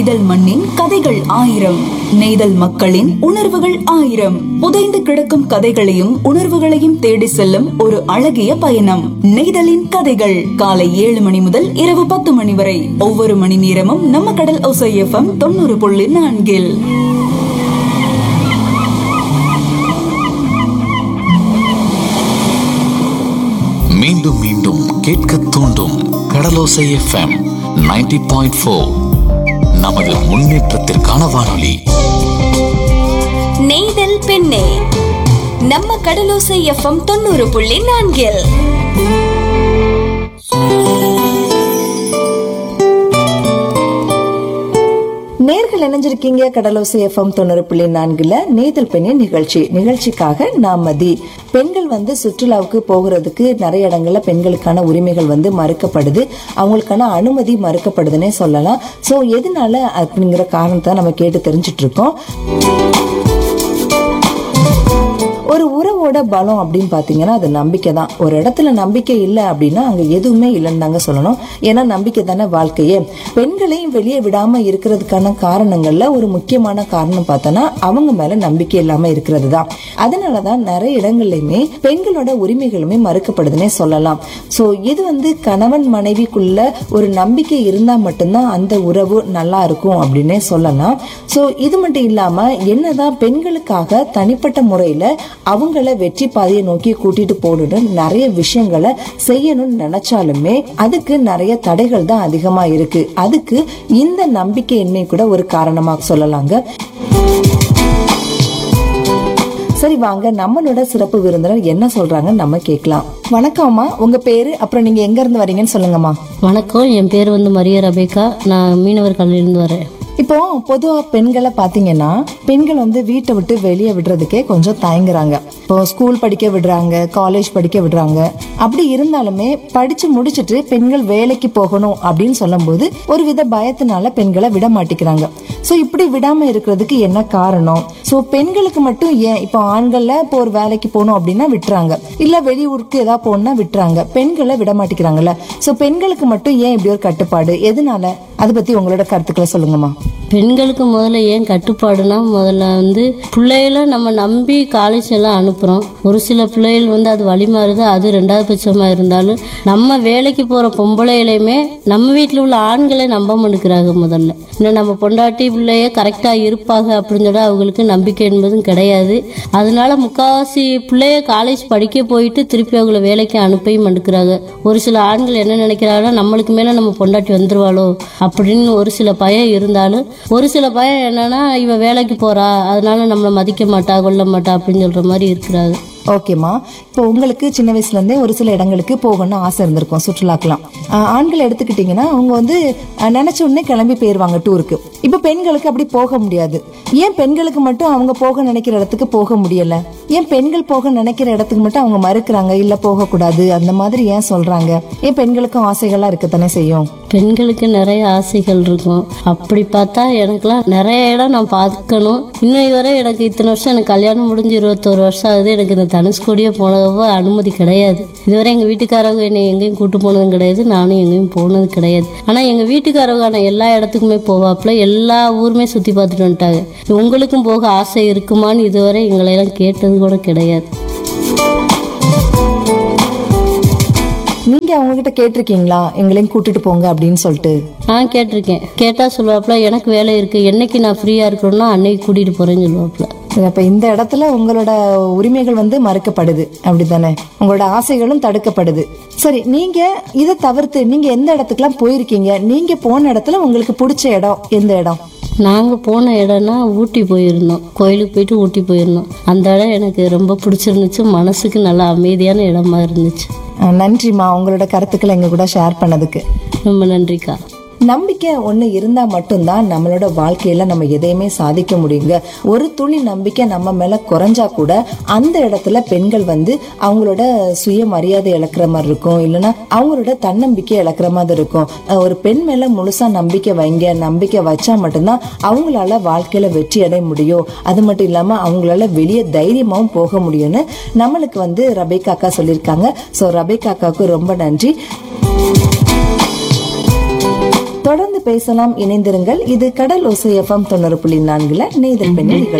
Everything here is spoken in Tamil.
நெய்தல் மண்ணின் கதைகள் ஆயிரம் நெய்தல் மக்களின் உணர்வுகள் ஆயிரம் புதைந்து கிடக்கும் கதைகளையும் உணர்வுகளையும் தேடி செல்லும் ஒரு அழகிய பயணம் நெய்தலின் கதைகள் காலை ஏழு மணி முதல் இரவு பத்து மணி வரை ஒவ்வொரு மணி நேரமும் நம்ம கடல் ஒசை எஃப்எம் தொண்ணூறு புள்ளி நான்கில் மீண்டும் மீண்டும் கேட்க தூண்டும் கடலோசை எஃப்எம் 90.4 பாயிண்ட் ஃபோர் நமது முன்னேற்றத்திற்கான வானொலி நெய்தல் பெண்ணே நம்ம கடலோசை எஃப்எம் தொண்ணூறு புள்ளி நான்கில் நேர்கள் இணைஞ்சிருக்கீங்க கடலோசை எஃப்எம் தொண்ணூறு புள்ளி நான்குல நேதல் பெண்ணின் நிகழ்ச்சி நிகழ்ச்சிக்காக நான் மதி பெண்கள் வந்து சுற்றுலாவுக்கு போகிறதுக்கு நிறைய இடங்கள்ல பெண்களுக்கான உரிமைகள் வந்து மறுக்கப்படுது அவங்களுக்கான அனுமதி மறுக்கப்படுதுன்னே சொல்லலாம் சோ எதனால அப்படிங்கிற காரணத்தை நம்ம கேட்டு தெரிஞ்சிட்டு இருக்கோம் ஒரு உறவோட பலம் அப்படின்னு பாத்தீங்கன்னா அது நம்பிக்கை தான் ஒரு இடத்துல நம்பிக்கை இல்லை அப்படின்னா அங்க எதுவுமே இல்லைன்னு தாங்க சொல்லணும் ஏன்னா நம்பிக்கை தானே வாழ்க்கையே பெண்களையும் வெளியே விடாம இருக்கிறதுக்கான காரணங்கள்ல ஒரு முக்கியமான காரணம் பார்த்தோன்னா அவங்க மேல நம்பிக்கை இல்லாம இருக்கிறது தான் அதனாலதான் நிறைய இடங்கள்லயுமே பெண்களோட உரிமைகளுமே மறுக்கப்படுதுன்னே சொல்லலாம் சோ இது வந்து கணவன் மனைவிக்குள்ள ஒரு நம்பிக்கை இருந்தா மட்டும்தான் அந்த உறவு நல்லா இருக்கும் அப்படின்னே சொல்லலாம் சோ இது மட்டும் இல்லாம என்னதான் பெண்களுக்காக தனிப்பட்ட முறையில அவங்கள வெற்றி பாதையை நோக்கி கூட்டிட்டு போகணும்னு நிறைய விஷயங்களை செய்யணும்னு நினைச்சாலுமே அதுக்கு நிறைய தடைகள் தான் அதிகமா இருக்கு அதுக்கு இந்த நம்பிக்கையின்மை கூட ஒரு காரணமா சொல்லலாங்க சரி வாங்க நம்மளோட சிறப்பு விருந்தினர் என்ன சொல்றாங்கன்னு நம்ம கேட்கலாம் வணக்கம்மா உங்க பேரு அப்புறம் நீங்க எங்க இருந்து வரீங்கன்னு சொல்லுங்கம்மா வணக்கம் என் பேர் வந்து மரியா ரபேக்கா நான் மீனவர் கல்வியிலிருந்து வரேன் இப்போ பொதுவா பெண்களை பாத்தீங்கன்னா பெண்கள் வந்து வீட்டை விட்டு வெளியே விடுறதுக்கே கொஞ்சம் தயங்குறாங்க இப்போ ஸ்கூல் படிக்க விடுறாங்க காலேஜ் படிக்க விடுறாங்க அப்படி இருந்தாலுமே படிச்சு முடிச்சிட்டு பெண்கள் வேலைக்கு போகணும் அப்படின்னு சொல்லும்போது ஒரு வித பயத்தினால பெண்களை விட மாட்டேங்கிறாங்க சோ இப்படி விடாம இருக்கிறதுக்கு என்ன காரணம் சோ பெண்களுக்கு மட்டும் ஏன் இப்போ ஆண்கள்ல இப்போ ஒரு வேலைக்கு போகணும் அப்படின்னா விட்டுறாங்க இல்ல வெளியூருக்கு ஏதாவது போகணும்னா விட்டுறாங்க பெண்களை விட மாட்டேங்கிறாங்கல்ல சோ பெண்களுக்கு மட்டும் ஏன் இப்படி ஒரு கட்டுப்பாடு எதனால அதை பத்தி உங்களோட கருத்துக்களை சொல்லுங்கம்மா பெண்களுக்கு முதல்ல ஏன் கட்டுப்பாடுனா முதல்ல வந்து பிள்ளைகளை நம்ம நம்பி காலேஜ் எல்லாம் அனுப்புகிறோம் ஒரு சில பிள்ளைகள் வந்து அது வழி மாறுது அது ரெண்டாவது பட்சமாக இருந்தாலும் நம்ம வேலைக்கு போகிற பொம்பளைகளையுமே நம்ம வீட்டில் உள்ள ஆண்களை நம்ப மாட்டேங்கிறாங்க முதல்ல இன்னும் நம்ம பொண்டாட்டி பிள்ளைய கரெக்டாக இருப்பாங்க அப்படின்னு சொல்லி அவங்களுக்கு நம்பிக்கை என்பதும் கிடையாது அதனால முக்கால்வாசி பிள்ளைய காலேஜ் படிக்க போயிட்டு திருப்பி அவங்கள வேலைக்கு அனுப்பவும் மாட்டேங்கிறாங்க ஒரு சில ஆண்கள் என்ன நினைக்கிறாங்கன்னா நம்மளுக்கு மேலே நம்ம பொண்டாட்டி வந்துருவாளோ அப்படின்னு ஒரு சில பயம் இருந்தாலும் ஒரு சில பயம் என்னன்னா இவ வேலைக்கு போறா அதனால நம்மளை மதிக்க மாட்டா கொல்ல மாட்டா அப்படின்னு சொல்ற மாதிரி இருக்கிறாங்க ஓகேம்மா இப்போ உங்களுக்கு சின்ன வயசுல இருந்தே ஒரு சில இடங்களுக்கு போகணும்னு ஆசை இருந்திருக்கும் சுற்றுலாக்கெல்லாம் ஆஹ் ஆண்கள் எடுத்துக்கிட்டீங்கன்னா அவங்க வந்து ஆஹ் நினைச்ச உடனே கிளம்பி போயிருவாங்க டூருக்கு இப்போ பெண்களுக்கு அப்படி போக முடியாது ஏன் பெண்களுக்கு மட்டும் அவங்க போக நினைக்கிற இடத்துக்கு போக முடியல ஏன் பெண்கள் போக நினைக்கிற இடத்துக்கு மட்டும் அவங்க மறுக்கிறாங்க இல்ல போகக்கூடாது அந்த மாதிரி ஏன் சொல்றாங்க ஏன் பெண்களுக்கும் ஆசைகள்லாம் இருக்கத்தானே செய்யும் பெண்களுக்கு நிறைய ஆசைகள் இருக்கும் அப்படி பார்த்தா எனக்குலாம் நிறைய இடம் நான் பார்க்கணும் இன்னும் இதுவரை எனக்கு இத்தனை வருஷம் எனக்கு கல்யாணம் முடிஞ்சு இருபத்தோரு வருஷம் ஆகுது எனக்கு இந்த தனுஷ்கோடியே போனதவோ அனுமதி கிடையாது இதுவரை எங்கள் வீட்டுக்காரவங்க என்னை எங்கேயும் கூட்டு போனதும் கிடையாது நானும் எங்கேயும் போனது கிடையாது ஆனால் எங்கள் வீட்டுக்காரவங்க நான் எல்லா இடத்துக்குமே போவாப்புல எல்லா ஊருமே சுற்றி பார்த்துட்டு வந்துட்டாங்க உங்களுக்கும் போக ஆசை இருக்குமான்னு இதுவரை எங்களையெல்லாம் கேட்டது கூட கிடையாது நீங்க அவங்க கிட்ட கேட்டிருக்கீங்களா எங்களையும் கூட்டிட்டு போங்க அப்படின்னு சொல்லிட்டு நான் கேட்டிருக்கேன் கேட்டால் சொல்லுவாப்புல எனக்கு வேலை இருக்குது என்னைக்கு நான் ஃப்ரீயாக இருக்கிறேன்னா அன்னைக்கு கூட்டிகிட்டு போகிறேன்னு சொல்லுவாப்புல சரி, அப்ப இந்த இடத்துல உங்களோட உரிமைகள் வந்து மறுக்கப்படுது அப்படித்தானே உங்களோட ஆசைகளும் தடுக்கப்படுது சரி நீங்க இதை தவிர்த்து நீங்க எந்த இடத்துக்குலாம் போயிருக்கீங்க நீங்க போன இடத்துல உங்களுக்கு பிடிச்ச இடம் எந்த இடம் நாங்கள் போன இடம்னா ஊட்டி போயிருந்தோம் கோயிலுக்கு போயிட்டு ஊட்டி போயிருந்தோம் அந்த இடம் எனக்கு ரொம்ப பிடிச்சிருந்துச்சு மனசுக்கு நல்லா அமைதியான இடமா இருந்துச்சு அஹ் நன்றிம்மா உங்களோட கருத்துக்களை எங்க கூட ஷேர் பண்ணதுக்கு ரொம்ப நன்றிக்கா நம்பிக்கை ஒண்ணு இருந்தா மட்டும்தான் நம்மளோட வாழ்க்கையில நம்ம எதையுமே சாதிக்க முடியுங்க ஒரு துளி நம்பிக்கை நம்ம மேல குறைஞ்சா கூட அந்த இடத்துல பெண்கள் வந்து அவங்களோட சுய மரியாதை இழக்கிற மாதிரி இருக்கும் இல்லைன்னா அவங்களோட தன்னம்பிக்கை இழக்கிற மாதிரி இருக்கும் அஹ் ஒரு பெண் மேல முழுசா நம்பிக்கை வைங்க நம்பிக்கை வச்சா மட்டும்தான் அவங்களால வாழ்க்கையில வெற்றி அடைய முடியும் அது மட்டும் இல்லாம அவங்களால வெளியே தைரியமாவும் போக முடியும்னு நம்மளுக்கு வந்து ரபேக்கா அக்கா சொல்லியிருக்காங்க ஸோ ரபேக்கா அக்காவுக்கு ரொம்ப நன்றி தொடர்ந்து பேசலாம் இணைந்திருங்கள் இது கடல் ஓசை எஃப்எம் தொண்ணூறு புள்ளி நான்குல நெய்தல் பெண்ணை